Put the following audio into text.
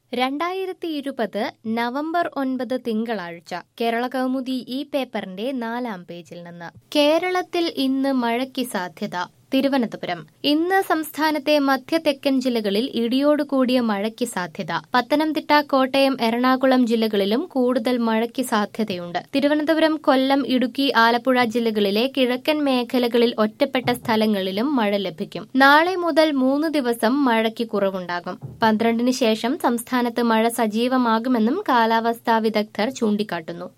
രണ്ടായിരത്തി ഇരുപത് നവംബർ ഒൻപത് തിങ്കളാഴ്ച കേരള കൗമുദി ഈ പേപ്പറിന്റെ നാലാം പേജിൽ നിന്ന് കേരളത്തിൽ ഇന്ന് മഴയ്ക്ക് സാധ്യത തിരുവനന്തപുരം ഇന്ന് സംസ്ഥാനത്തെ മധ്യ തെക്കൻ ജില്ലകളിൽ ഇടിയോട് കൂടിയ മഴയ്ക്ക് സാധ്യത പത്തനംതിട്ട കോട്ടയം എറണാകുളം ജില്ലകളിലും കൂടുതൽ മഴയ്ക്ക് സാധ്യതയുണ്ട് തിരുവനന്തപുരം കൊല്ലം ഇടുക്കി ആലപ്പുഴ ജില്ലകളിലെ കിഴക്കൻ മേഖലകളിൽ ഒറ്റപ്പെട്ട സ്ഥലങ്ങളിലും മഴ ലഭിക്കും നാളെ മുതൽ മൂന്ന് ദിവസം മഴയ്ക്ക് കുറവുണ്ടാകും പന്ത്രണ്ടിന് ശേഷം സംസ്ഥാനത്ത് മഴ സജീവമാകുമെന്നും കാലാവസ്ഥാ വിദഗ്ധർ ചൂണ്ടിക്കാട്ടുന്നു